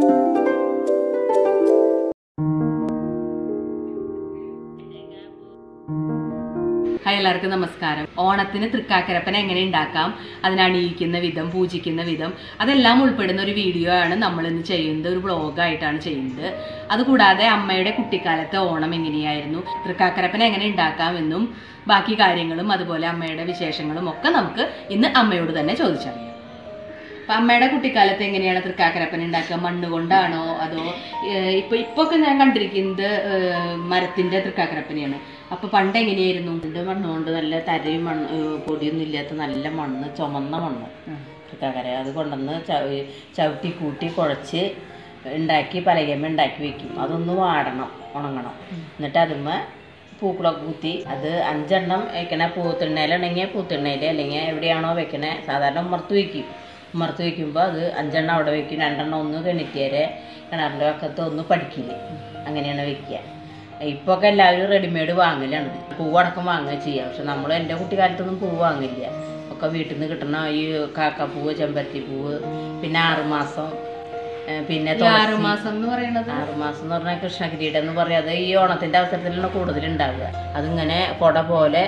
Hi എല്ലാവർക്കും നമസ്കാരം ഓണത്തിന് തൃക്കാക്കരപ്പന എങ്ങനെ ഉണ്ടാക്കാം അതിനണിയിക്കുന്ന വിധം പൂജിക്കുന്ന വിധം അതെല്ലാം ഉൾപ്പെടുന്ന ഒരു വീഡിയോ ആണ് നമ്മൾ ഇന്ന് ചെയ്യുന്നത് ഒരു വ്ളോഗായിട്ടാണ് ചെയ്യുന്നത് അതുകൂടാതെ അമ്മയുടെ കുട്ടിക്കാലത്തെ ഓണം എങ്ങനെയായിരുന്നു തൃക്കാക്കരപ്പന എങ്ങനെ ഉണ്ടാക്കാമെന്നും ബാക്കി കാര്യങ്ങളും അതുപോലെ അമ്മയുടെ വിശേഷങ്ങളും ഒക്കെ നമുക്ക് ഇന്ന് അമ്മയോട് തന്നെ ചോദിച്ചറിയാം അപ്പൊ അമ്മയുടെ കുട്ടിക്കാലത്ത് എങ്ങനെയാണ് തൃക്കാക്കരപ്പന ഉണ്ടാക്കുക മണ്ണ് കൊണ്ടാണോ അതോ ഏഹ്, ഇപ്പൊ ഇപ്പൊ ഒക്കെ ഞാൻ കണ്ടിരിക്കുന്നത് ഏഹ്, മരത്തിന്റെ തൃക്കാക്കരപ്പനയാണ് അപ്പൊ പണ്ട് എങ്ങനെയായിരുന്നു എൻ്റെ മണ്ണ് കൊണ്ട് നല്ല തരയും മണ്ണ് ഏഹ് പൊടിയൊന്നും ഇല്ലാത്ത നല്ല മണ്ണ് ചുമന്ന മണ്ണ് തൃക്കാക്കര അത് കൊണ്ടുവന്ന് ചവ- ചവിട്ടി കൂട്ടി കുഴച്ച് ഉണ്ടാക്കി പലകമ്മ ഉണ്ടാക്കി വെക്കും അതൊന്ന് വാടണം ഉണങ്ങണം എന്നിട്ട് അതുമ്മ പൂക്കളൊക്കെ കുത്തി അത് അഞ്ചെണ്ണം വെക്കണ പൂത്തിണ്ണയിലാണെങ്കിൽ പൂത്തിണ്ണയിൽ അല്ലെങ്കിൽ എവിടെയാണോ വെക്കണേ സാധാരണ ഉമ്മർത്ത് വയ്ക്കും ഉമ്മർത്ത് വയ്ക്കുമ്പോൾ അത് അഞ്ചെണ്ണം അവിടെ വെക്കും രണ്ടെണ്ണം ഒന്ന് കിണറ്റിയരെ കിണറിൻ്റെ പക്കത്ത് ഒന്ന് പഠിക്കില്ല അങ്ങനെയാണ് വെക്കുക ഇപ്പോൾ ഒക്കെ എല്ലാവരും റെഡിമെയ്ഡ് വാങ്ങലാണ് പൂവടക്കം വാങ്ങുക ചെയ്യുക പക്ഷെ നമ്മൾ എൻ്റെ കുട്ടിക്കാലത്തൊന്നും പൂവ് വാങ്ങില്ല ഒക്കെ വീട്ടിൽ നിന്ന് കിട്ടുന്ന ഈ കാക്കപ്പൂവ് ചെമ്പരത്തി പൂവ് പിന്നെ ആറുമാസം ഏഹ് പിന്നെ ഈ തുളസി. ആറു മാസം എന്ന് പറയുന്നത് ആറുമാസം എന്ന് പറഞ്ഞാൽ കൃഷ്ണകിരീടം എന്ന് പറയാതെ ഈ ഓണത്തിൻ്റെ അവസരത്തിലാണ് കൂടുതൽ ഉണ്ടാവുക അതിങ്ങനെ കുട പോലെ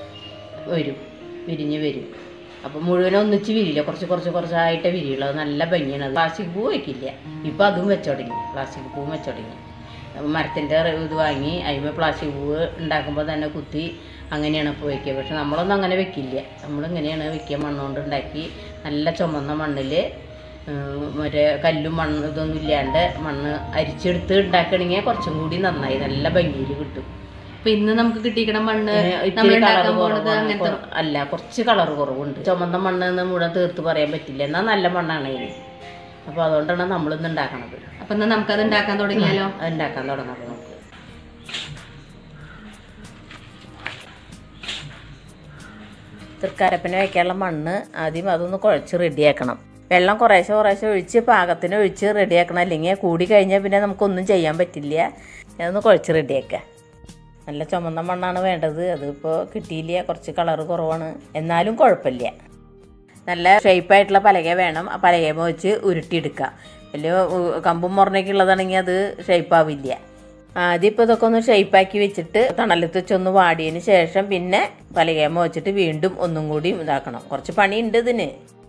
വരും വിരിഞ്ഞ് വരും അപ്പം മുഴുവനും ഒന്നിച്ച് വിരിയില്ല കുറച്ച് കുറച്ച് കുറച്ചായിട്ട് വിരിയുള്ളൂ അത് നല്ല ഭംഗിയാണ് അത് പ്ലാസ്റ്റിക് പൂ വയ്ക്കില്ല ഇപ്പം അതും വെച്ച് തുടങ്ങി പ്ലാസ്റ്റിക് പൂവും വെച്ച് തുടങ്ങി അപ്പം മരത്തിൻ്റെ ഇത് വാങ്ങി അതിന് പ്ലാസ്റ്റിക് പൂവ് ഉണ്ടാക്കുമ്പോൾ തന്നെ കുത്തി അങ്ങനെയാണ് ഇപ്പോൾ വെക്കുക പക്ഷെ നമ്മളൊന്നും അങ്ങനെ വെക്കില്ല നമ്മളിങ്ങനെയാണ് വെക്കുക മണ്ണുകൊണ്ട് ഉണ്ടാക്കി നല്ല ചുമന്ന മണ്ണിൽ മറ്റേ കല്ലും മണ്ണ് ഇതൊന്നും ഇല്ലാണ്ട് മണ്ണ് അരിച്ചെടുത്ത് ഉണ്ടാക്കണമെങ്കിൽ കുറച്ചും കൂടി നന്നായി നല്ല ഭംഗിയിൽ കിട്ടും അപ്പൊ ഇന്ന് നമുക്ക് കിട്ടിയിരിക്കണ മണ്ണ് ഏ, ഇത്തിരി നമ്മൾ colour ഉണ്ടാക്കാൻ പോണത് കുറവാണ്. അങ്ങനത്തെ കൊ- അല്ല കുറച്ച് കളർ കുറവുണ്ട് ചുമന്ന മണ്ണ് എന്ന് മുഴുവൻ തീർത്ത് പറയാൻ പറ്റില്ല എന്നാൽ നല്ല മണ്ണാണ് ഇതിന് അപ്പോൾ അതുകൊണ്ടാണ് നമ്മളിന്ന് ഉണ്ടാക്കണത് അപ്പൊ എന്നാ നമുക്കത് ഉണ്ടാക്കാൻ തുടങ്ങിയാലോ അത് ഉണ്ടാക്കാൻ തുടങ്ങാം നമുക്ക് തൃക്കാരപ്പന വയ്ക്കാനുള്ള മണ്ണ് ആദ്യം അതൊന്ന് കുഴച്ച് റെഡിയാക്കണം വെള്ളം കുറേശ്ശെ കുറേശ്ശെ ഒഴിച്ച് പാകത്തിന് ഒഴിച്ച് റെഡിയാക്കണം അല്ലെങ്കിൽ കൂടി കഴിഞ്ഞാൽ പിന്നെ നമുക്കൊന്നും ചെയ്യാൻ പറ്റില്ല അതൊന്ന് കുഴച്ച് റെഡിയാക്കുക നല്ല ചുമന്ന മണ്ണാണ് വേണ്ടത് അതിപ്പോൾ കിട്ടിയില്ല കുറച്ച് കളറ് കുറവാണ് എന്നാലും കുഴപ്പമില്ല നല്ല ഷേപ്പായിട്ടുള്ള പലക വേണം ആ പലകമ വെച്ച് ഉരുട്ടിയെടുക്കുക വലിയ ഉ- കമ്പും മുറനൊക്കെ ഉള്ളതാണെങ്കിൽ അത് ഷേപ്പാവില്ല ആദ്യം ഇപ്പോൾ ഇതൊക്കെ ഒന്ന് ഷേപ്പാക്കി വെച്ചിട്ട് തണലത്ത് വെച്ചൊന്ന് വാടിയതിന് ശേഷം പിന്നെ പലകമ വെച്ചിട്ട് വീണ്ടും ഒന്നും കൂടി ഇതാക്കണം കുറച്ച് പണിയുണ്ട് ഇതിന്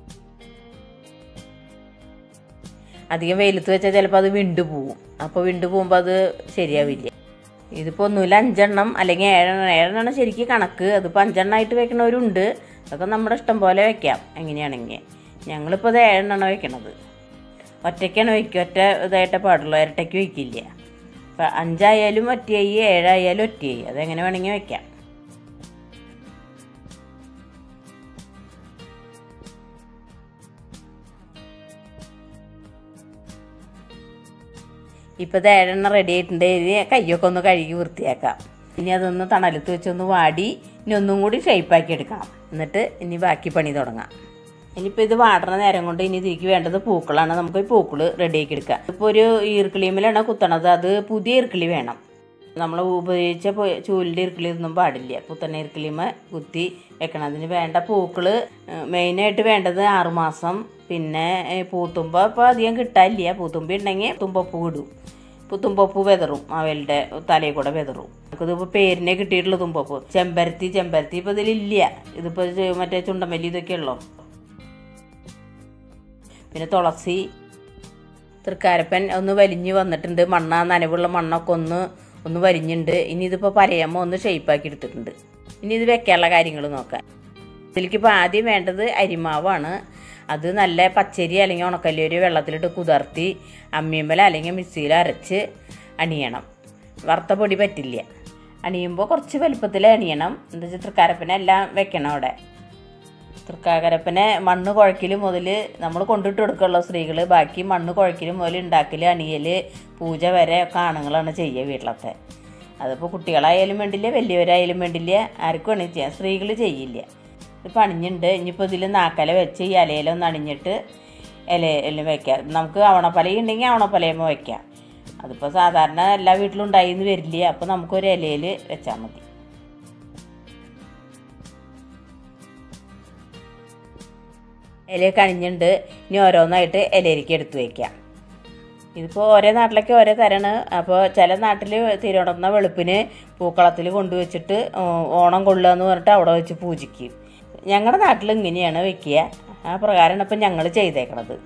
അധികം വെയിലത്ത് വെച്ചാൽ ചിലപ്പോൾ അത് വിണ്ടു പോവും അപ്പോൾ വിണ്ടു പോകുമ്പോൾ അത് ശരിയാവില്ല ഇതിപ്പോൾ ഒന്നുമില്ല അഞ്ചെണ്ണം അല്ലെങ്കിൽ ഏഴെണ്ണം ഏഴെണ്ണം ശരിക്കും കണക്ക് അതിപ്പോൾ അഞ്ചെണ്ണമായിട്ട് വെക്കണവരുണ്ട് അതൊക്കെ നമ്മുടെ ഇഷ്ടം പോലെ വെക്കാം എങ്ങനെയാണെങ്കിൽ ഞങ്ങളിപ്പോൾ ഇത് ഏഴെണ്ണം വെക്കണത് ഒറ്റയ്ക്കാണ് വയ്ക്കുക ഒറ്റ ഇതായിട്ടേ പാടുള്ളൂ ഇരട്ടയ്ക്ക് വയ്ക്കില്ല ഇപ്പം അഞ്ചായാലും ഒറ്റയായി ഏഴായാലും ഒറ്റയായി അതെങ്ങനെ വേണമെങ്കിൽ വെക്കാം ഇപ്പോൾ ഇത് ഏഴെണ്ണം റെഡി ആയിട്ടുണ്ട് ഇനി കയ്യൊക്കെ ഒന്ന് കഴുകി വൃത്തിയാക്കാം ഇനി അതൊന്ന് തണലത്ത് വെച്ചൊന്ന് വാടി ഇനി ഒന്നും കൂടി ഷേപ്പാക്കി എടുക്കണം എന്നിട്ട് ഇനി ബാക്കി പണി തുടങ്ങാം ഇനിയിപ്പോൾ ഇത് വാടണ നേരം കൊണ്ട് ഇനി ഇതിലേക്ക് വേണ്ടത് പൂക്കളാണ് നമുക്ക് ഈ പൂക്കൾ റെഡിയാക്കി എടുക്കാം ഇപ്പോൾ ഒരു ഈർക്കിളിയുമിലാണ് കുത്തണത് അത് പുതിയ ഈർക്കിളി വേണം നമ്മൾ ഉപയോഗിച്ച പൊ- ചൂലിൻ്റെ ഇറുക്കിളി ഒന്നും പാടില്ല പുത്തന്നെ ഇറുക്കിളിമ കുത്തി വെക്കണം അതിന് വേണ്ട പൂക്കൾ മെയിനായിട്ട് വേണ്ടത് ആറുമാസം പിന്നെ ഏ, പൂത്തുമ്പ ഇപ്പോൾ അധികം കിട്ടാനില്ല പൂത്തുമ്പി ഉണ്ടെങ്കിൽ തുമ്പപ്പൂ ഇടും ഇപ്പോൾ തുമ്പപ്പൂ വെതറും അവളുടെ തലയിൽ കൂടെ വെതറും നമുക്കിതിപ്പോൾ പേരിനെ കിട്ടിയിട്ടുള്ള തുമ്പപ്പൂ ചെമ്പരത്തി ചെമ്പരത്തി ഇപ്പോൾ ഇതിലില്ല ഇതിപ്പോൾ ചെ- മറ്റേ ചുണ്ടമല്ലി ഇതൊക്കെ ഉള്ളൂ പിന്നെ തുളസി തൃക്കാരപ്പൻ ഒന്ന് വലിഞ്ഞ് വന്നിട്ടുണ്ട് മണ്ണ നനവുള്ള മണ്ണൊക്കെ ഒന്ന് ഒന്ന് വലിഞ്ഞുണ്ട് ഇനി ഇതിപ്പോൾ പരയമ്മ ഒന്ന് ഷേപ്പാക്കി എടുത്തിട്ടുണ്ട് ഇനി ഇത് വെക്കാനുള്ള കാര്യങ്ങൾ നോക്കാം ഇതിലേക്കിപ്പോൾ ആദ്യം വേണ്ടത് അരിമാവാണ് അത് നല്ല പച്ചരി അല്ലെങ്കിൽ ഉണക്കല്ലരി വെള്ളത്തിലിട്ട് കുതിർത്തി അമ്മിയമ്പല അല്ലെങ്കിൽ മിക്സിയിൽ അരച്ച് അണിയണം വറുത്ത പൊടി പറ്റില്ല അണിയുമ്പോൾ കുറച്ച് വലുപ്പത്തിൽ അണിയണം എന്താ വെച്ചാൽ തൃക്കാരപ്പന എല്ലാം വെക്കണം അവിടെ തൃക്കാക്കരപ്പനെ മണ്ണ് കുഴക്കൽ മുതൽ നമ്മൾ കൊണ്ടിട്ട് കൊടുക്കുള്ളൂ സ്ത്രീകൾ ബാക്കി മണ്ണ് കുഴക്കൽ മുതൽ ഉണ്ടാക്കൽ അണിയൽ പൂജ വരെ ഒക്കെ ആണുങ്ങളാണ് ചെയ്യുക വീട്ടിലത്തെ അതിപ്പോൾ കുട്ടികളായാലും വേണ്ടില്ല വലിയവരായാലും വേണ്ടില്ല ആർക്കും വേണമെങ്കിൽ ചെയ്യാം സ്ത്രീകൾ ചെയ്യില്ല ഇത് അണിഞ്ഞിട്ടുണ്ട് ഇനിയിപ്പോൾ ഇതിൽ നാക്കല വെച്ച് ഈ ഇലയിലൊന്ന് അണിഞ്ഞിട്ട് ഇലയിൽ വെക്കാം നമുക്ക് അവണപ്പലയും ഉണ്ടെങ്കിൽ അവണപ്പലയുമ്പോൾ വെക്കാം അതിപ്പോൾ സാധാരണ എല്ലാ വീട്ടിലും ഉണ്ടായിന്ന് വരില്ല അപ്പോൾ നമുക്കൊരു ഇലയിൽ വെച്ചാൽ മതി ഇലയൊക്കെ അണിഞ്ഞിട്ടുണ്ട് ഇനി ഓരോന്നായിട്ട് ഇലയിലേക്ക് എടുത്ത് വയ്ക്കാം ഇതിപ്പോൾ ഓരോ നാട്ടിലേക്ക് ഓരോ തരാണ് അപ്പോൾ ചില നാട്ടിൽ തിരുവനന്തപുരം വെളുപ്പിന് പൂക്കളത്തിൽ കൊണ്ടുവച്ചിട്ട് ഓ- ഓണം കൊള്ളുക എന്ന് പറഞ്ഞിട്ട് അവിടെ വെച്ച് പൂജിക്കും ഞങ്ങളുടെ നാട്ടിൽ ഇങ്ങനെയാണ് വെക്കുക ആ പ്രകാരമാണ് ഇപ്പം ഞങ്ങൾ ചെയ്തേക്കണത്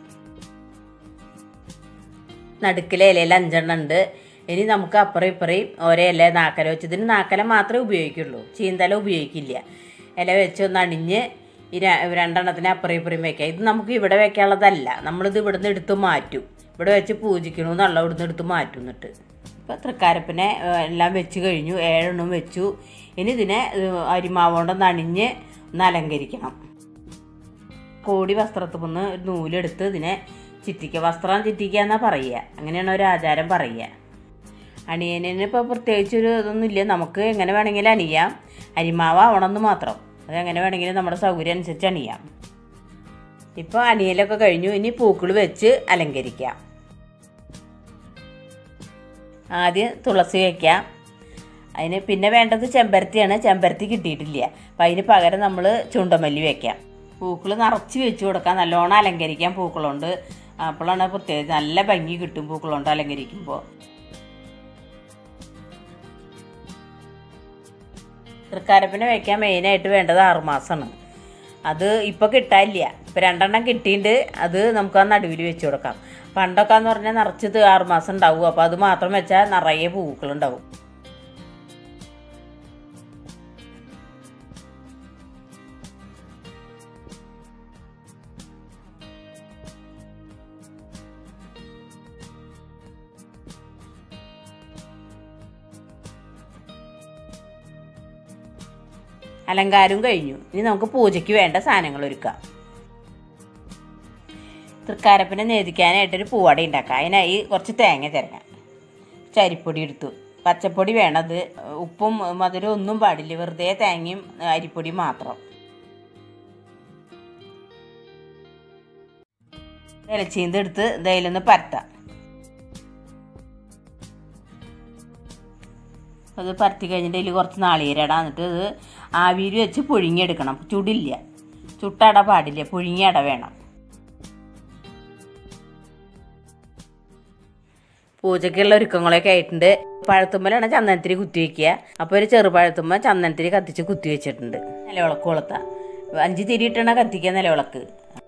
നടുക്കിലെ ഇലയിൽ അഞ്ചെണ്ണം ഉണ്ട് ഇനി നമുക്ക് അപ്പുറം ഇപ്പുറയും ഓരോ ഇല നാക്കല വെച്ച് ഇതിന് നാക്കല മാത്രമേ ഉപയോഗിക്കുള്ളൂ ചീന്തല ഉപയോഗിക്കില്ല ഇല വെച്ച് ഒന്ന് അണിഞ്ഞ് ഈ ര- രണ്ടെണ്ണത്തിന് അപ്പുറം ഇപ്പുറയും വെക്കാം ഇത് നമുക്ക് ഇവിടെ വെക്കാനുള്ളതല്ല നമ്മളിത് ഇവിടുന്ന് എടുത്ത് മാറ്റും ഇവിടെ വെച്ച് പൂജിക്കണമെന്നുള്ള ഇവിടുന്ന് എടുത്ത് മാറ്റും എന്നിട്ട് ഇപ്പം തൃക്കാരപ്പിനെ ഏഹ്, എല്ലാം വെച്ച് കഴിഞ്ഞു ഏഴെണ്ണം വെച്ചു ഇനി ഇതിനെ ഏഹ്, അരിമാവുകൊണ്ടൊന്ന് അണിഞ്ഞ് ഒന്ന് അലങ്കരിക്കണം കോടി വസ്ത്രത്തിൽ നിന്ന് ഒരു നൂലെടുത്ത് ഇതിനെ ചിറ്റിക്ക വസ്ത്രം ചിറ്റിക്കുക എന്നാ പറയുക അങ്ങനെയാണ് ഒരു ആചാരം പറയുക അണിയനിന് ഇപ്പോൾ പ്രത്യേകിച്ച് ഒരു ഇതൊന്നുമില്ല നമുക്ക് എങ്ങനെ വേണമെങ്കിലും അണിയാം അരിമാവ് ആവണമെന്ന് മാത്രം അത് എങ്ങനെ വേണമെങ്കിലും നമ്മുടെ സൗകര്യം അനുസരിച്ച് അണിയാം ഇപ്പോൾ അണിയലൊക്കെ കഴിഞ്ഞു ഇനി പൂക്കൾ വെച്ച് അലങ്കരിക്കാം ആദ്യം തുളസി വയ്ക്കാം അതിന് പിന്നെ വേണ്ടത് ചെമ്പരത്തിയാണ് ചെമ്പരത്തി കിട്ടിയിട്ടില്ല അപ്പം അതിന് പകരം നമ്മൾ ചുണ്ടമല്ലി വെക്കാം പൂക്കൾ നിറച്ച് വെച്ച് കൊടുക്കാം നല്ലോണം അലങ്കരിക്കാം പൂക്കളുണ്ട് അപ്പോഴാണ് പ്രത്യേകിച്ച് നല്ല ഭംഗി കിട്ടും പൂക്കളുണ്ട് അലങ്കരിക്കുമ്പോൾ തൃക്കാരപ്പിനെ വെക്കാൻ മെയിനായിട്ട് വേണ്ടത് ആറുമാസമാണ് അത് ഇപ്പോൾ കിട്ടാനില്ല ഇപ്പം രണ്ടെണ്ണം കിട്ടിയിട്ടുണ്ട് അത് നമുക്ക് ആ നടുവിൽ വെച്ച് കൊടുക്കാം പണ്ടൊക്കെ എന്ന് പറഞ്ഞാൽ നിറച്ചത് ആറുമാസം ഉണ്ടാവും അപ്പോൾ അത് മാത്രം വെച്ചാൽ നിറയെ പൂക്കളുണ്ടാവും അലങ്കാരവും കഴിഞ്ഞു ഇനി നമുക്ക് പൂജയ്ക്ക് വേണ്ട സാധനങ്ങൾ ഒരുക്കാം തൃക്കാരപ്പിനെ നേദിക്കാനായിട്ടൊരു പൂവട ഉണ്ടാക്കാം അതിനായി കുറച്ച് തേങ്ങ തിരങ്ങാം ചരിപ്പൊടി എടുത്തു പച്ചപ്പൊടി വേണത് ഉപ്പും മധുരം ഒന്നും പാടില്ല വെറുതെ തേങ്ങയും അരിപ്പൊടി മാത്രം ഇലച്ചീന്ത് എടുത്ത് ദയിലൊന്ന് പരത്താം അത് പരത്തി കഴിഞ്ഞിട്ട് അതിൽ കുറച്ച് നാളികേരട എന്നിട്ട് ഇത് ആവിയിൽ വെച്ച് പുഴുങ്ങിയെടുക്കണം ചുടില്ല ചുട്ടട പാടില്ല പുഴുങ്ങിയ അട വേണം പൂജയ്ക്കുള്ള ഒരുക്കങ്ങളൊക്കെ ആയിട്ടുണ്ട് പഴത്തുമ്മലാണ് ചന്ദനത്തിരി കുത്തി വയ്ക്കുക അപ്പോൾ ഒരു ചെറുപഴത്തുമ്മ ചന്ദനത്തിരി കത്തിച്ച് കുത്തി വെച്ചിട്ടുണ്ട് നിലവിളക്ക് കൊളുത്താം അഞ്ച് തിരി ഇട്ടാണ് കത്തിക്കുക നിലവിളക്ക്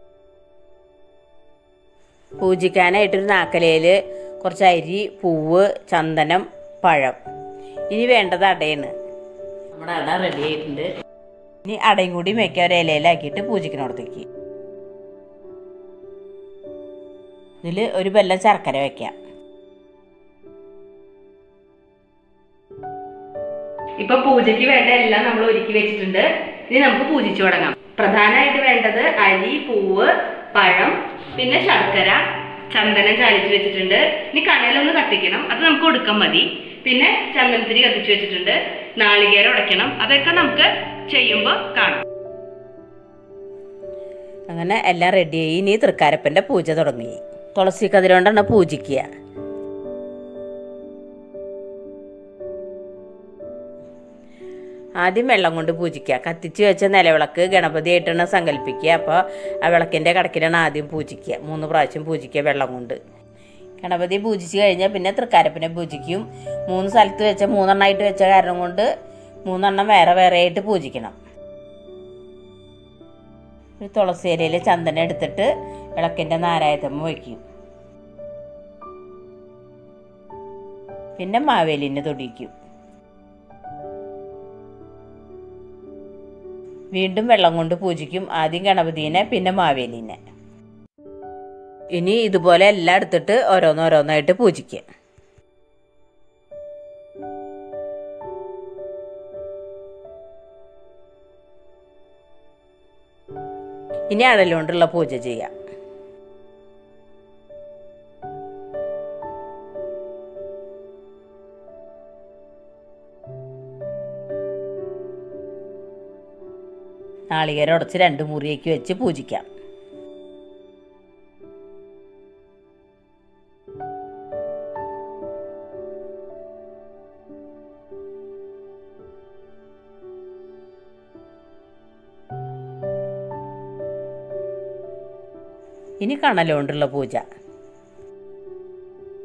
പൂജിക്കാനായിട്ടൊരു നാക്കലയിൽ കുറച്ച് അരി പൂവ് ചന്ദനം പഴം ഇനി വേണ്ടത് അടയാണ് നമ്മുടെ അട റെഡി ആയിട്ടുണ്ട് ഇനി അടയും കൂടി വെക്കാം ഒരു ഇലയിലാക്കിയിട്ട് പൂജിക്കണോടത്തേക്ക് ഇതിൽ ഒരു ബെല്ലം ശർക്കര വെക്കാം ഇപ്പൊ പൂജയ്ക്ക് വേണ്ട എല്ലാം നമ്മൾ ഒരുക്കി വെച്ചിട്ടുണ്ട് ഇനി നമുക്ക് പൂജിച്ചു തുടങ്ങാം പ്രധാനമായിട്ട് വേണ്ടത് അരി പൂവ് പഴം പിന്നെ ശർക്കര ചന്ദനം ചാലിച്ച് വെച്ചിട്ടുണ്ട് ഇനി കനലൊന്ന് കത്തിക്കണം അത് നമുക്ക് ഒടുക്കം മതി പിന്നെ ചന്ദനത്തിരി കത്തിച്ച് വെച്ചിട്ടുണ്ട് നാളികേരം ഉടയ്ക്കണം അതൊക്കെ നമുക്ക് ചെയ്യുമ്പോൾ കാണാം അങ്ങനെ എല്ലാം റെഡിയായി ഇനി തൃക്കാരപ്പൻ്റെ പൂജ തുടങ്ങി തുളസി കതിരോണ്ടാണ് പൂജിക്കുക ആദ്യം വെള്ളം കൊണ്ട് പൂജിക്കുക കത്തിച്ച് വെച്ച നിലവിളക്ക് ഗണപതിയായിട്ടാണ് സങ്കല്പിക്കുക അപ്പോൾ ആ വിളക്കിൻ്റെ കടക്കിലാണ് ആദ്യം പൂജിക്കുക മൂന്ന് പ്രാവശ്യം പൂജിക്കുക വെള്ളം കൊണ്ട് ഗണപതി പൂജിച്ച് കഴിഞ്ഞാൽ പിന്നെ തൃക്കാരപ്പനെ പൂജിക്കും മൂന്ന് സ്ഥലത്ത് വെച്ച മൂന്നെണ്ണമായിട്ട് വെച്ച കാരണം കൊണ്ട് മൂന്നെണ്ണം വേറെ വേറെ ആയിട്ട് പൂജിക്കണം ഒരു തുളസി ഇലയിൽ ചന്ദനം എടുത്തിട്ട് വിളക്കിൻ്റെ നാരായത്തമ്മ വയ്ക്കും പിന്നെ മാവേലിനെ തൊടിയിക്കും വീണ്ടും വെള്ളം കൊണ്ട് പൂജിക്കും ആദ്യം ഗണപതിനെ പിന്നെ മാവേലിനെ ഇനി ഇതുപോലെ എല്ലാം എടുത്തിട്ട് ഓരോന്നോരോന്നായിട്ട് പൂജിക്കുക ഇനി അടലുകൊണ്ടുള്ള പൂജ ചെയ്യാം നാളികേരം ഉടച്ച് രണ്ട് മുറിയേക്ക് വെച്ച് പൂജിക്കാം ഇനി കണലുകൊണ്ടുള്ള പൂജ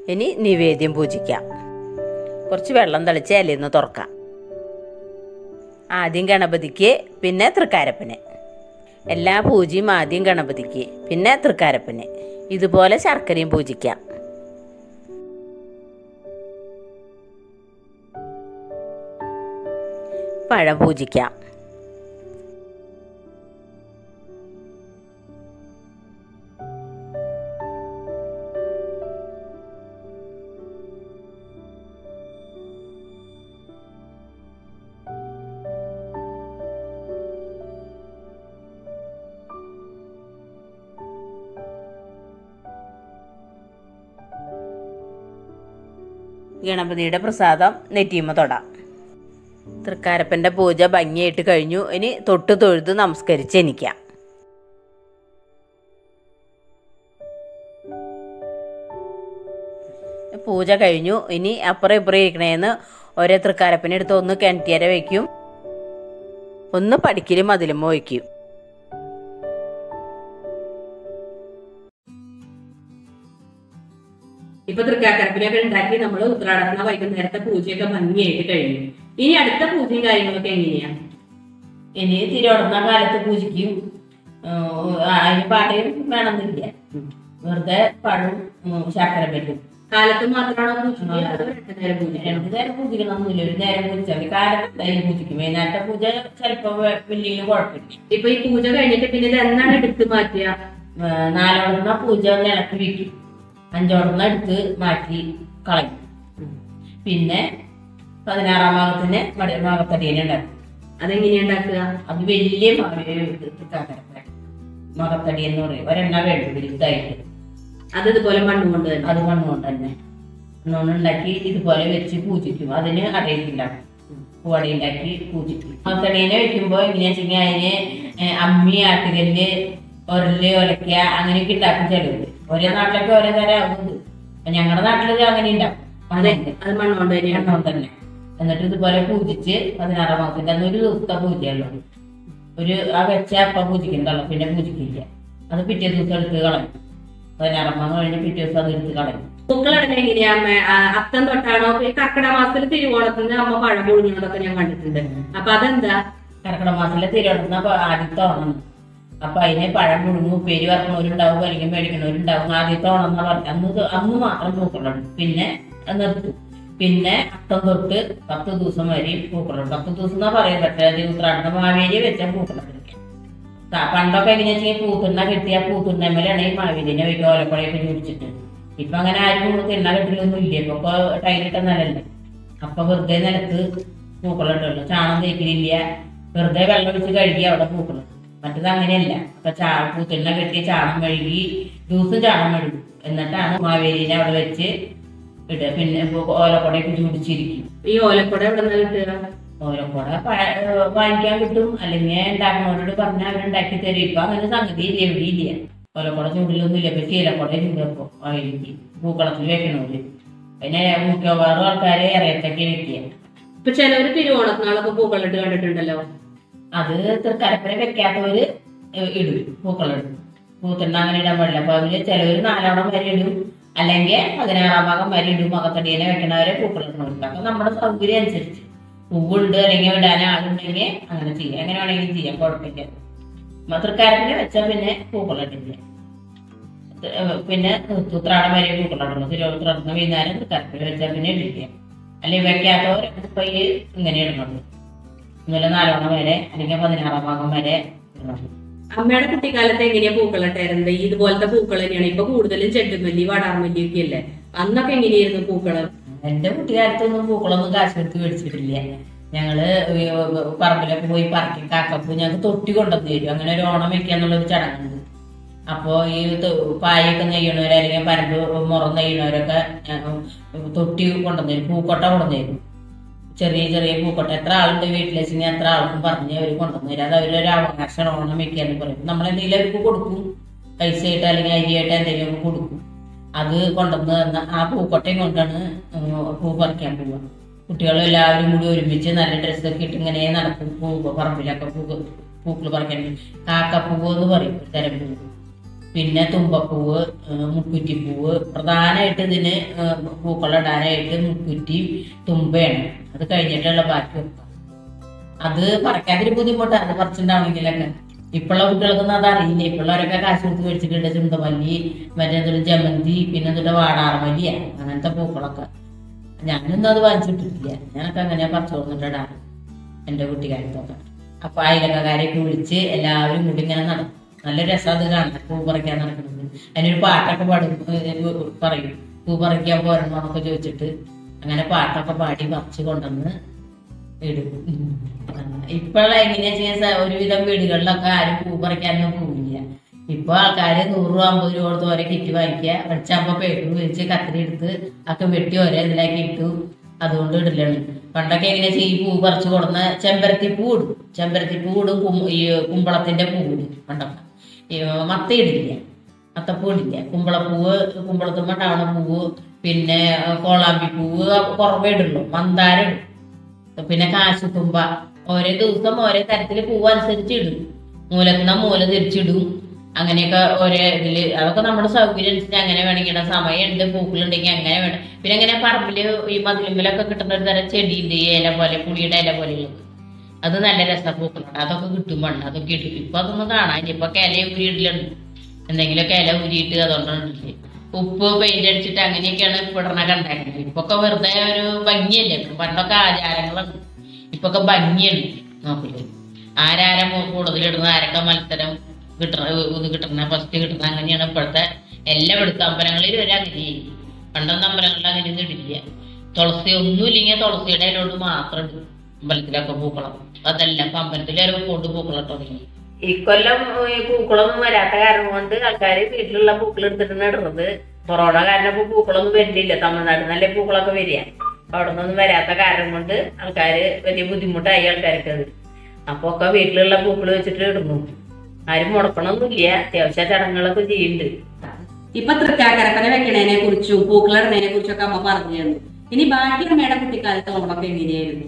ഇനി നിവേദ്യം പൂജിക്കാം കുറച്ച് വെള്ളം തളിച്ച് ഇലയിന്ന് തുറക്കാം ആദ്യം ഗണപതിക്ക് പിന്നെ തൃക്കാരപ്പന് എല്ലാ പൂജയും ആദ്യം ഗണപതിക്ക് പിന്നെ തൃക്കാരപ്പന് ഇതുപോലെ ശർക്കരയും പൂജിക്കാം പഴം പൂജിക്കാം ഗണപതിയുടെ പ്രസാദം നെറ്റിയുമ്മ തൊടാം തൃക്കാരപ്പൻ്റെ പൂജ ഭംഗിയായിട്ട് കഴിഞ്ഞു ഇനി തൊട്ട് തൊഴുത് നമസ്കരിച്ച് എനിക്കാം പൂജ കഴിഞ്ഞു ഇനി അപ്പുറം ഇപ്പുറം ഇരിക്കണേന്ന് ഒരേ തൃക്കാരപ്പനെടുത്ത് ഒന്ന് കിണറ്റിയര വയ്ക്കും ഒന്ന് പഠിക്കലും അതിലും വയ്ക്കും ഇപ്പൊ തൃക്കാക്കരപ്പിനൊക്കെ ഉണ്ടാക്കി നമ്മൾ ഉത്രാടത്തിന് വൈകുന്നേരത്തെ പൂജയൊക്കെ ഭംഗിയായിട്ട് കഴിഞ്ഞു ഇനി അടുത്ത പൂജയും കാര്യങ്ങളൊക്കെ എങ്ങനെയാ ഇനി തിരുവോണ കാലത്ത് പൂജിക്കും ഏഹ് അതിന് പാട്ടയും വേണമെന്നില്ല വെറുതെ പഴവും ഉം, ശർക്കര പറ്റും കാലത്ത് മാത്രമാണോ പൂജ അതോ രണ്ടു നേരം പൂജ രണ്ടു നേരം പൂജിക്കണമെന്നില്ല ഒരു നേരം പൂജിച്ചാൽ മതി കാലത്ത് എന്തായാലും പൂജിക്കും വൈകുന്നേരത്തെ പൂജ ചിലപ്പോ വലിയ കുഴപ്പമില്ല ഇപ്പൊ ഈ പൂജ കഴിഞ്ഞിട്ട് പിന്നെ ഇത് എന്നാണ് എടുത്ത് മാറ്റുക ഏഹ് നാലോടുന്ന പൂജ ഒന്ന് ഇളക്കി വെക്കും അഞ്ചോടുന്ന എടുത്ത് മാറ്റി കളയും പിന്നെ പതിനാറാം ഭാഗത്തിന് മടി ഭാഗത്തടിയനെ ഉണ്ടാക്കും അതെങ്ങനെയാ ഉണ്ടാക്കുക അത് വലിയ മകത്തടി എന്ന് പറയും ഒരെണ്ണ വേണ്ടു വലുതായിട്ട് അത് ഇതുപോലെ മണ്ണ് കൊണ്ട് തന്നെ അത് മണ്ണുകൊണ്ട് തന്നെ മണ്ണുകൊണ്ട് ഉണ്ടാക്കി ഇതുപോലെ വെച്ച് പൂജിക്കും അതിന് അടയിട്ടുണ്ടാക്കും പൂവട ഉണ്ടാക്കി പൂജിക്കും മകത്തടീനെ വെക്കുമ്പോ എങ്ങനെയാ വെച്ചെങ്കിൽ അതിന് ഏഹ് അമ്മി ആട്ടുകല്ല് ഒരല് ഒലക്ക അങ്ങനെയൊക്കെ ഉണ്ടാക്കും ചിലവര് ഓരോ നാട്ടിലൊക്കെ ഓരോ തരം ആകുന്നത് അപ്പൊ ഞങ്ങളുടെ നാട്ടിലൊക്കെ അങ്ങനെ ഉണ്ടാക്കും അതെ അങ്ങനെ അത് മണ്ണ് കൊണ്ട് തന്നെയാണ് എണ്ണം തന്നെ എന്നിട്ട് ഇതുപോലെ പൂജിച്ച് പതിനാറാം മാസത്തിന്റെ അന്ന് ഒരു ദിവസത്തെ പൂജയുള്ളൂ ഒരു ആ വെച്ച അപ്പം പൂജിക്കുന്നുണ്ടല്ലോ പിന്നെ പൂജിക്കില്ല അത് പിറ്റേ ദിവസം എടുത്ത് കളയും പതിനാറാം മാസം കഴിഞ്ഞ് പിറ്റേ ദിവസം അത് എടുത്ത് കളയും പൂക്കളൊക്കെ എങ്ങനെയാ അമ്മ ആ, അത്തം തൊട്ടാണോ ഈ കർക്കിടക മാസത്തിൽ തിരുവോണത്തിന് അമ്മ പഴം പൊഴിഞ്ഞതൊക്കെ ഞാൻ കണ്ടിട്ടുണ്ട് അപ്പൊ അതെന്താ കർക്കിടക മാസത്തിലെ തിരുവനന്തപുരം അപ്പൊ ആദ്യത്തെ ഓണം അപ്പൊ അതിന് പഴം പുഴുങ്ങും ഉപ്പേരി വറക്കണവരുണ്ടാവും അല്ലെങ്കിൽ മേടിക്കണവരുണ്ടാവും ആദ്യത്തെ ഓണം എന്നാ പറഞ്ഞത് അന്ന് ഇത് അന്ന് മാത്രം പൂക്കളുണ്ട് പിന്നെ അത് നിർത്തും പിന്നെ അത്തം തൊട്ട് പത്ത് ദിവസം വരെ പൂക്കളുണ്ട് പത്ത് ദിവസം എന്നാ പറയും പക്ഷേ അത് ഉത്രാടത്തെ മാവേലി വെച്ചാൽ പൂക്കളൊക്കെ പണ്ടൊക്കെ എങ്ങനെയാ വെച്ചാൽ പൂത്തുണ്ണ കെട്ടിയ പൂത്തുണ്ണമ്മലാണ് ഈ മാവേലിനെ വയ്ക്കുക ഓലപ്പഴയൊക്കെ ചുടിച്ചിട്ട് ഇപ്പൊ അങ്ങനെ ആരും തിണ്ണ കെട്ടിലൊന്നും ഇല്ല ഇപ്പൊ ടൈലിട്ട നിലല്ലേ അപ്പൊ വെറുതെ നിലത്ത് പൂക്കളുണ്ടല്ലോ ചാണം തേക്കലില്ല വെറുതെ വെള്ളം ഒഴിച്ച് കഴുകി അവിടെ പൂക്കളും മറ്റത് അങ്ങനെയല്ല അപ്പൊ ചാ പൂത്തിണ്ണ കെട്ടി ചാണം കഴുകി ദിവസം ചാണം കഴുകും എന്നിട്ടാണ് മാവേലിനെ അവിടെ വെച്ച് ഇടുക പിന്നെ ഓലക്കൊടയൊക്കെ ചൂടിച്ചിരിക്കും ഈ ഓലക്കുട എവിടെ നിന്ന് കിട്ടുക ഓലക്കൊട പഴ- ഏഹ് വാങ്ങിക്കാൻ കിട്ടും അല്ലെങ്കിൽ ഉണ്ടാക്കുന്നവരോട് പറഞ്ഞാൽ അവരുണ്ടാക്കി തരും ഇപ്പൊ അങ്ങനെ സംഗതി ഇല്ല എവിടെ ഇല്ല ഓലക്കൊട ചൂടിലൊന്നും ഇല്ല ഇപ്പൊ ചീലക്കൊട ചൂടപ്പോ വയലിക്ക് പൂക്കളത്തിൽ വെക്കണോര് പിന്നെ മിക്കവാറും ആൾക്കാരെ ഇറയത്തൊക്കെ വെക്കുക ഇപ്പൊ ചിലവര് തിരുവോണത്തിനാളൊക്കെ പൂക്കളിട്ട് കണ്ടിട്ടുണ്ടല്ലോ അത് തൃക്കരപ്പന വെക്കാത്തവര് ഏഹ് ഇടും പൂക്കളിടും പൂത്തിണ്ണ അങ്ങനെ ഇടാൻ പാടില്ല അപ്പൊ അവര് ചിലവര് നാലോണം വരെ ഇടും അല്ലെങ്കിൽ പതിനാറാം ഭാഗം വരെ ഇടും മകത്തടിയനെ വെക്കണവരെ പൂക്കളിടണവർക്ക് അപ്പൊ നമ്മുടെ സൗകര്യം അനുസരിച്ച് പൂവുണ്ട് അല്ലെങ്കിൽ ഇടാൻ ആളുണ്ടെങ്കിൽ അങ്ങനെ ചെയ്യാം എങ്ങനെ വേണമെങ്കിലും ചെയ്യാം കുഴപ്പമില്ല മ- തൃക്കാരപ്പനെ വെച്ചാൽ പിന്നെ പൂക്കളിട്ടില്ല ഏഹ് പിന്നെ ഉത്രാടം വരെ പൂക്കളിടണം തിരുവോത്രാടത്തിന് വൈകുന്നേരം തൃക്കാരപ്പന വെച്ചാൽ പിന്നെ ഇടില്ല അല്ലെങ്കിൽ വെക്കാത്തവർ ഇപ്പൊ ഈ ഇങ്ങനെ ഇടണുള്ളൂ ഇന്നലെ നാലോണം വരെ അല്ലെങ്കിൽ പതിനാറാം ഭാഗം വരെ ഇടണം അമ്മയുടെ കുട്ടിക്കാലത്ത് എങ്ങനെയാ പൂക്കളിട്ടായിരുന്നത് ഈ ഇതുപോലത്തെ പൂക്കൾ തന്നെയാണ് ഇപ്പൊ കൂടുതലും ചെണ്ടുമല്ലി വാടാർമല്ലി ഒക്കെ അല്ലേ അന്നൊക്കെ എങ്ങനെയായിരുന്നു പൂക്കള് എന്റെ കുട്ടിക്കാലത്തൊന്നും പൂക്കളൊന്നും കാശ് കൊടുത്ത് മേടിച്ചിട്ടില്ല ഞങ്ങള് ഈ പറമ്പിലൊക്കെ പോയി പറക്കി കാക്കപ്പൂ ഞങ്ങൾക്ക് തൊട്ടി കൊണ്ടുവന്ന് തരും അങ്ങനെ ഒരു ഓണം വെക്കാന്നുള്ള ഒരു ചടങ്ങുണ്ട് അപ്പോ ഈ തൊ- പായൊക്കെ നെയ്യണവര് അല്ലെങ്കിൽ പരമ്പ് മുറം നെയ്യണവരൊക്കെ ഞങ്ങൾ തൊട്ടി കൊണ്ടുവന്ന് തരും പൂക്കൊട്ട കൊണ്ടുവന്ന് തരും ചെറിയ ചെറിയ പൂക്കൊട്ട എത്ര ആളുണ്ട് വീട്ടിൽ വെച്ചാൽ എത്ര ആൾക്കും പറഞ്ഞ് അവർ കൊണ്ടുവന്ന് തരും അത് അവരൊരു അവകാശം ഓണം വെക്കാന്ന് പറയും നമ്മൾ എന്തെങ്കിലും അവർക്ക് കൊടുക്കും പൈസ ആയിട്ട് അല്ലെങ്കിൽ അരിയായിട്ട് എന്തെങ്കിലും ഒക്കെ കൊടുക്കും അത് കൊണ്ടുവന്ന് തന്ന ആ പൂക്കൊട്ടയും കൊണ്ടാണ് ഉം പൂ പറിക്കാൻ പോവുക കുട്ടികളും എല്ലാവരും കൂടി ഒരുമിച്ച് നല്ല ഡ്രസ്സൊക്കെ ഇട്ട് ഇങ്ങനെ നടക്കും പൂ പറമ്പിലൊക്കെ പൂ പൂക്കൾ പറിക്കാൻ കാക്കപ്പൂവ് എന്ന് പറയും ഒരു തരം പൂ പിന്നെ തുമ്പപ്പൂവ് ഏഹ് മുക്കുറ്റിപ്പൂവ് പ്രധാനമായിട്ട് ഇതിന് ഏഹ് പൂക്കളിടാനായിട്ട് മുക്കുറ്റിയും തുമ്പയാണ് അത് കഴിഞ്ഞിട്ടുള്ള ബാക്കി വെക്കാം അത് പറിക്കാതൊരു ബുദ്ധിമുട്ടാണ് അത് പറിച്ചിട്ടുണ്ടാവണമെങ്കിലൊക്കെ ഇപ്പോഴുള്ള കുട്ടികൾക്കൊന്നും അത് അറിയില്ല ഇപ്പോഴുള്ളവരൊക്കെ കാശ് കൊടുത്ത് മേടിച്ചിട്ടുണ്ട് ചുണ്ടമല്ലി മറ്റേ എന്തൊരു ജമന്തി പിന്നെ എന്തൊരു വാടാറമല്ലിയ അങ്ങനത്തെ പൂക്കളൊക്കെ ഞാനൊന്നും അത് വാങ്ങിച്ചിട്ടില്ല ഞാനൊക്കെ അങ്ങനെ പറിച്ചു കൊടുത്തിട്ടിടാറ് എൻ്റെ കുട്ടിക്കാലത്തൊക്കെ അപ്പൊ അയലക്കാരെയൊക്കെ വിളിച്ച് എല്ലാവരും കൂടി ഇങ്ങനെ നടക്കും നല്ല രസം അത് കാണാൻ പൂ പറിക്കാൻ നടക്കുന്നത് അതിനൊരു പാട്ടൊക്കെ പാടും ഏഹ് പറയും പൂ പറിക്കാൻ പോരണോ എന്നൊക്കെ ചോദിച്ചിട്ട് അങ്ങനെ പാട്ടൊക്കെ പാടി പറിച്ച് കൊണ്ടുവന്ന് ഇടും ഇപ്പോഴുള്ള എങ്ങനെയാ ചെയ്യാൻ ഒരുവിധം വീടുകളിലൊക്കെ ആരും പൂ പറിക്കാനൊന്നും പോവില്ല ഇപ്പൊ ആൾക്കാര് നൂറ് രൂപ അമ്പത് രൂപ കൊടുത്ത് ഓരോ കിറ്റ് വാങ്ങിക്കുക വെച്ചാകുമ്പോ പേപ്പർ വിരിച്ച് കത്തിരി എടുത്ത് ഒക്കെ വെട്ടി ഓരോ ഇതിലാക്കി ഇട്ടു അതുകൊണ്ട് ഇടലാണ് പണ്ടൊക്കെ എങ്ങനെയാ ചെയ്യും ഈ പൂ പറിച്ചു കൊടുന്ന ചെമ്പരത്തി പൂ ഇടും ചെമ്പരത്തി പൂ ഇടും കും- ഈ കുമ്പളത്തിന്റെ പൂ ഇടും പണ്ടൊക്കെ ഈ മത്ത ഇടില്ല മത്തപ്പൂ ഇടില്ല കുമ്പളപ്പൂവ് കുമ്പളത്തുമ്മ ഉണ്ടാവണ പൂവ് പിന്നെ കോളാമ്പി പൂവ് കുറവേ ഇടുള്ളൂ മന്ദാരം ഇടും പിന്നെ കാശുത്തുമ്പ ഓരോ ദിവസം ഓരോ തരത്തില് പൂവ് അനുസരിച്ച് ഇടും മൂലക്കുന്ന മൂല തിരിച്ചിടും അങ്ങനെയൊക്കെ ഓരോ ഇതില് അതൊക്കെ നമ്മുടെ സൗകര്യം അനുസരിച്ച് അങ്ങനെ വേണമെങ്കിൽ ഇടാം സമയമുണ്ട് പൂക്കളുണ്ടെങ്കിൽ അങ്ങനെ വേണം പിന്നെ അങ്ങനെ പറമ്പില് ഈ മതിലുമ്പിലൊക്കെ കിട്ടുന്ന ഒരു തരം ചെടിയുണ്ട് ഈ ഇല പോലെ പുളിയുടെ ഇല പോലെയുള്ളത് അത് നല്ല രസ പൂക്കളുണ്ട് അതൊക്കെ കിട്ടും മണ്ണ് അതൊക്കെ ഇടും ഇപ്പൊ അതൊന്നും കാണാൻ ഇപ്പൊ ഇല ഉരിയിടലുണ്ട് എന്തെങ്കിലുമൊക്കെ ഇല ഉരിയിട്ട് അതുകൊണ്ടാണ് ഇടല് ഉപ്പ് പെയിന്റ് അടിച്ചിട്ട് അങ്ങനെയൊക്കെയാണ് ഇപ്പൊ ഇടണ കണ്ടാക്കുന്നത് ഇപ്പൊക്കെ വെറുതെ ഒരു ഭംഗിയല്ലേ പണ്ടൊക്കെ ആചാരങ്ങളുണ്ട് ഇപ്പൊക്കെ ഭംഗിയാണ് നോക്കില്ലേ ആരാരം കൂടുതലിടുന്ന ആരൊക്കെ മത്സരം കിട്ടണ ഇത് കിട്ടണ ഫസ്റ്റ് കിട്ടണ അങ്ങനെയാണ് ഇപ്പോഴത്തെ എല്ലാ ഇവിടുത്തെ അമ്പലങ്ങളിലും ഒരു അങ്ങനെയായി പണ്ടൊന്നും അമ്പലങ്ങളിൽ അങ്ങനെയൊന്നും ഇടില്ല തുളസി ഒന്നുമില്ലെങ്കിൽ തുളസിയുടെ ഇലോട്ട് മാത്രം ഇടും അമ്പലത്തിലൊക്കെ പൂക്കളം അതല്ല അപ്പൊ അമ്പലത്തിൽ ഒരു കൊണ്ട് പൂക്കളം തുടങ്ങി ഇക്കൊല്ലം ഈ പൂക്കളൊന്നും വരാത്ത കാരണം കൊണ്ട് ആൾക്കാർ വീട്ടിലുള്ള പൂക്കൾ എടുത്തിട്ടാണ് ഇടുന്നത് കൊറോണ കാരണം ഇപ്പൊ പൂക്കളൊന്നും വരുന്നില്ല തമിഴ്നാട്ടിൽ നിന്നല്ലേ പൂക്കളൊക്കെ വരിക അപ്പൊ അവിടെ നിന്നൊന്നും വരാത്ത കാരണം കൊണ്ട് ആൾക്കാര് വലിയ ബുദ്ധിമുട്ടായി ആൾക്കാർക്ക് അത് അപ്പൊ ഒക്കെ വീട്ടിലുള്ള പൂക്കൾ വെച്ചിട്ട് ഇടുന്നു ആരും മുടക്കണമൊന്നുമില്ല അത്യാവശ്യ ചടങ്ങുകളൊക്കെ ചെയ്യുന്നുണ്ട് ഇപ്പൊ തൃക്കാക്കരപ്പനെ വെക്കണേനെ കുറിച്ചും പൂക്കളിടണേനെ കുറിച്ചൊക്കെ അമ്മ പറഞ്ഞു തന്നു ഇനി ബാക്കി അമ്മയുടെ കുട്ടിക്കാലത്ത് ഓണമൊക്കെ എങ്ങനെയായിരുന്നു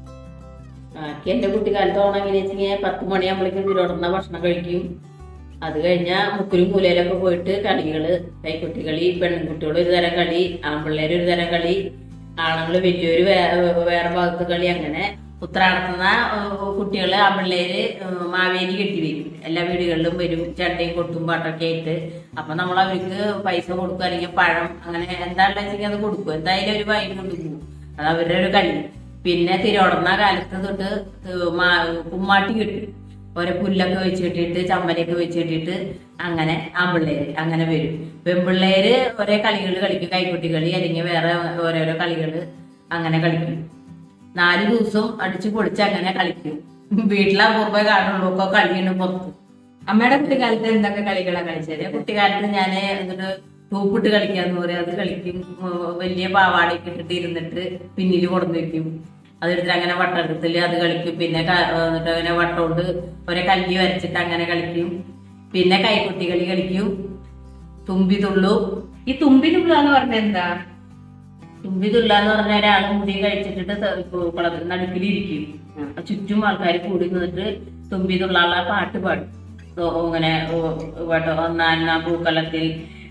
ബാക്കി എന്റെ കുട്ടിക്കാലത്ത് ഓണം എങ്ങനെയാ വെച്ചാൽ പത്ത് മണിയാകുമ്പോഴേക്കും തിരുവോടുന്ന ഭക്ഷണം കഴിക്കും അത് കഴിഞ്ഞാൽ മുക്കുരും മൂലയിലൊക്കെ പോയിട്ട് കളികള് കൈക്കുട്ടികളി പെൺകുട്ടികൾ ഒരു തരം കളി ആൺപിള്ളേർ ഒരു തരം കളി ആണുങ്ങൾ വലിയൊരു വേ- വേറെ ഭാഗത്ത് കളി അങ്ങനെ ഉത്രാടത്തുന്ന കുട്ടികള് ആൺപിള്ളേര് ഏഹ് മാവേലി കെട്ടി വരും എല്ലാ വീടുകളിലും വരും ചണ്ടയും കൊട്ടും പാട്ടൊക്കെ ആയിട്ട് അപ്പൊ നമ്മൾ അവർക്ക് പൈസ കൊടുക്കും അല്ലെങ്കിൽ പഴം അങ്ങനെ എന്താണെന്ന് വെച്ചെങ്കിൽ അത് കൊടുക്കും എന്തായാലും ഒരു വൈകി കൊണ്ടുപോകും അത് അവരുടെ ഒരു കളി പിന്നെ തിരുവോടന്ന കാലത്ത് തൊട്ട് ഏഹ് മാ- കുമ്മാട്ടി കിട്ടും ഓരോ പുല്ലൊക്കെ വെച്ച് കെട്ടിയിട്ട് ചമ്മലൊക്കെ വെച്ച് കെട്ടിയിട്ട് അങ്ങനെ ആൺപിള്ളേര് അങ്ങനെ വരും പെൺപിള്ളേര് ഓരോ കളികൾ കളിക്കും കൈക്കുട്ടി കളി അല്ലെങ്കിൽ വേറെ ഓരോരോ കളികൾ അങ്ങനെ കളിക്കും നാല് ദിവസം അടിച്ചു പൊളിച്ച് അങ്ങനെ കളിക്കും വീട്ടിലെ അപൂർവ്വ കാണുള്ളൂ ഒക്കെ കളിയാണ് പുറത്ത് അമ്മയുടെ കുട്ടിക്കാലത്ത് എന്തൊക്കെ കളികളാണ് കളിച്ചത് ചെറിയ കുട്ടിക്കാലത്ത് ഞാൻ എന്നിട്ട് തൂപ്പിട്ട് കളിക്കാന്ന് പറയും അത് കളിക്കും ഉം, വലിയ പാവാടയൊക്കെ ഇട്ടിട്ട് ഇരുന്നിട്ട് പിന്നിൽ കൊടുന്ന് വെക്കും അതെടുത്തിട്ട് അങ്ങനെ വട്ടത്തിൽ അത് കളിക്കും പിന്നെ ക- എന്നിട്ട് അങ്ങനെ വട്ടം കൊണ്ട് ഒരേ കല്ലി വരച്ചിട്ട് അങ്ങനെ കളിക്കും പിന്നെ കൈക്കുട്ടി കളി കളിക്കും തുമ്പി തുള്ളു ഈ തുമ്പിനുള്ള എന്ന് പറഞ്ഞ എന്താ തുമ്പി തുള്ള എന്ന് പറഞ്ഞ ഒരാൾ മുടി കഴിച്ചിട്ട് കുളത്തിൽ നടുക്കിലിരിക്കും ചുറ്റും ആൾക്കാർ കൂടി നിന്നിട്ട് തുമ്പി തുള്ളാനുള്ള പാട്ട് പാടും ഓ, ഇങ്ങനെ ഓ, പാട്ട് ഒന്നാം പൂക്കളത്തിൽ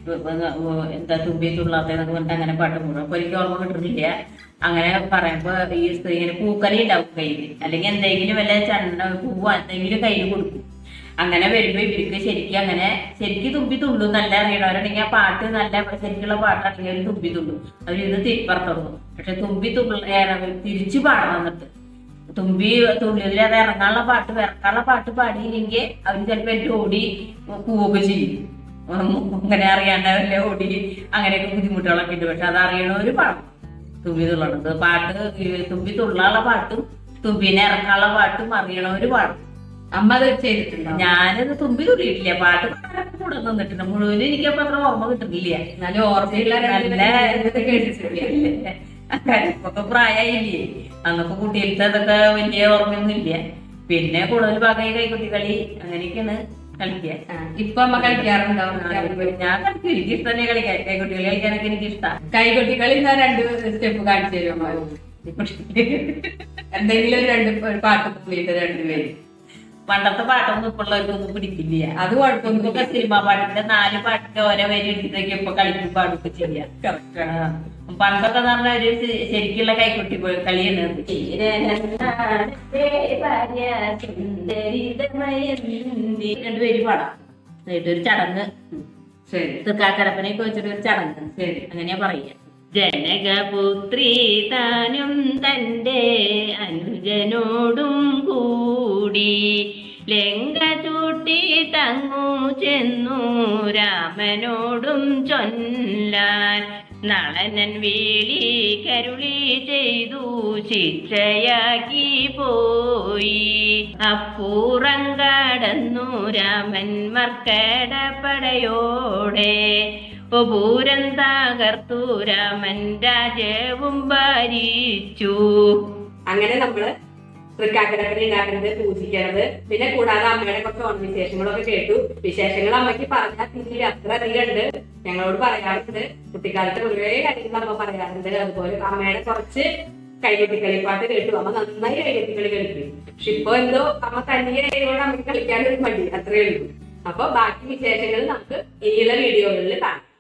എന്താ തുമ്പി തുള്ളാത്തെന്നൊക്കെ പറഞ്ഞിട്ട് അങ്ങനെ പാട്ട് പാടും അപ്പൊ എനിക്ക് ഓർമ്മ കിട്ടുന്നില്ല അങ്ങനെ പറയുമ്പോ ഈ സ്ത്രീ ഇങ്ങനെ പൂക്കലി ഉണ്ടാവും കയ്യിൽ അല്ലെങ്കിൽ എന്തെങ്കിലും വല്ല ചണ്ട പൂവോ എന്തെങ്കിലും കയ്യിൽ കൊടുക്കും അങ്ങനെ വരുമ്പോ ഇവർക്ക് ശരിക്കും അങ്ങനെ ശരിക്കും തുമ്പി തുള്ളും നല്ല അറിയണവരുണ്ടെങ്കിൽ ആ പാട്ട് നല്ല ശരിക്കുള്ള പാട്ടാണെങ്കിൽ അവർ തുമ്പി തുള്ളും അവർ ഇത് തിരിപ്പറത്തുള്ളൂ പക്ഷെ തുമ്പി തുള്ള ഏറെ- തിരിച്ചു പാടണം എന്നിട്ട് തുമ്പി തുള്ളിയിൽ അത് ഇറങ്ങാനുള്ള പാട്ട് ഇറക്കാനുള്ള പാട്ട് പാടിയില്ലെങ്കിൽ അവർ ചിലപ്പോ എന്റെ ഓടി പോവുകയൊക്കെ ചെയ്യും ഉം, അങ്ങനെ അറിയാണ്ടവല്ലേ ഓടി അങ്ങനെയൊക്കെ ബുദ്ധിമുട്ടുകളൊക്കെ ഉണ്ട് പക്ഷെ അത് അറിയണവര് പാടും തുമ്പി തുള്ളണത് പാട്ട് ഈ തുമ്പി തുള്ളാനുള്ള പാട്ടും തുമ്പിനെ ഇറക്കാനുള്ള പാട്ടും അറിയണവര് പാടും അമ്മ അത് ചെയ്തിട്ടുണ്ടോ ഞാനത് തുമ്പി തുള്ളിയിട്ടില്ല പാട്ട് പാടാനൊക്കെ കൂടെ നിന്നിട്ടുണ്ട് മുഴുവനും എനിക്കപ്പോ അത്ര ഓർമ്മ കിട്ടുന്നില്ല നല്ല ഓർമ്മയുള്ള നല്ല ഇതൊക്കെ കേട്ടിട്ടില്ല ഇപ്പൊക്കെ പ്രായമായില്ലേ അന്നൊക്കെ കുട്ടികൾക്ക് അതൊക്കെ വലിയ ഓർമ്മയൊന്നും ഇല്ല പിന്നെ കൂടുതൽ ഭാഗമായി കൈക്കുട്ടി കളി അങ്ങനെയൊക്കെയാണ് കളിക്കുക ആ, ഇപ്പൊ അമ്മ കളിക്കാറുണ്ടോ ഞാൻ കളിക്കും എനിക്ക് ഇഷ്ടം തന്നെ കളിക്കാൻ കൈക്കുട്ടികളി കളിക്കാനൊക്കെ എനിക്ക് ഇഷ്ടമാണ് കൈകൊട്ടിക്കളി എന്നാ രണ്ട് സ്റ്റെപ്പ് കാണിച്ചു തരുമോ എന്തെങ്കിലും ഒരു രണ്ട് ഒരു പാട്ട് പുള്ളിയിട്ട് രണ്ടുപേര് പണ്ടത്തെ പാട്ടൊന്നും ഇപ്പോഴുള്ളവർക്കൊന്നും പിടിക്കില്ല അത് കുഴപ്പമൊന്നുമില്ല ഇപ്പൊക്കെ സിനിമ പാട്ടിന്റെ നാല് പാട്ടിന്റെ ഓരോ വരി എടുത്തൊക്കെ ഇപ്പൊ കളിക്കും പാടൊക്കെ ചെയ്യാം ആ. പണ്ടൊക്കെ എന്ന് പറഞ്ഞാൽ ഒരു ശ- ശരിക്കുള്ള കൈക്കുട്ടി പോയി കളിയാണ് രണ്ടുപേര് പാടാം എന്നിട്ടൊരു ചടങ്ങ് ശരി തൃക്കാക്കരപ്പനെയൊക്കെ വെച്ചിട്ട് ഒരു ചടങ്ങ് ശരി അങ്ങനെയാ പറയുക ജനകപുത്രി താനും തന്റെ അനുജനോടും കൂടി ലങ്ക ചൂട്ടി തങ്ങു ചെന്നു രാമനോടും ചൊല്ലാൻ നളനൻ വേളി കരുളി ചെയ്തു ശിക്ഷയാക്കി പോയി അപ്പൂറം കടന്നു രാമൻ മർക്കടപ്പടയോടെ പൂരം തകർത്തു രാമൻ രാജവും ഭരിച്ചു അങ്ങനെ നമ്മള് തൃക്കാക്കരപ്പനെ ഉണ്ടാക്കുന്നത് പൂജിക്കണത് പിന്നെ കൂടാതെ അമ്മയുടെ കുറച്ച് ഓണ വിശേഷങ്ങളൊക്കെ കേട്ടു വിശേഷങ്ങൾ അമ്മയ്ക്ക് പറഞ്ഞാൽ തിരിയിൽ അത്ര അധികം ഉണ്ട് ഞങ്ങളോട് പറയാറുണ്ട് കുട്ടിക്കാലത്ത് കുറേ കാര്യങ്ങൾ അമ്മ പറയാറുണ്ട് അതുപോലെ അമ്മയുടെ കുറച്ച് കൈകൊട്ടിക്കളിപ്പാട്ട് കേട്ടു അമ്മ നന്നായി കൈകൊട്ടിക്കളി കളിക്കും പക്ഷെ ഇപ്പൊ എന്തോ അമ്മ തനിയെ ആയതുകൊണ്ട് അമ്മയ്ക്ക് കളിക്കാനൊരു മടി അത്രയേ ഉള്ളൂ അപ്പൊ ബാക്കി വിശേഷങ്ങൾ നമുക്ക് ഇനിയുള്ള വീഡിയോകളിൽ കാണാം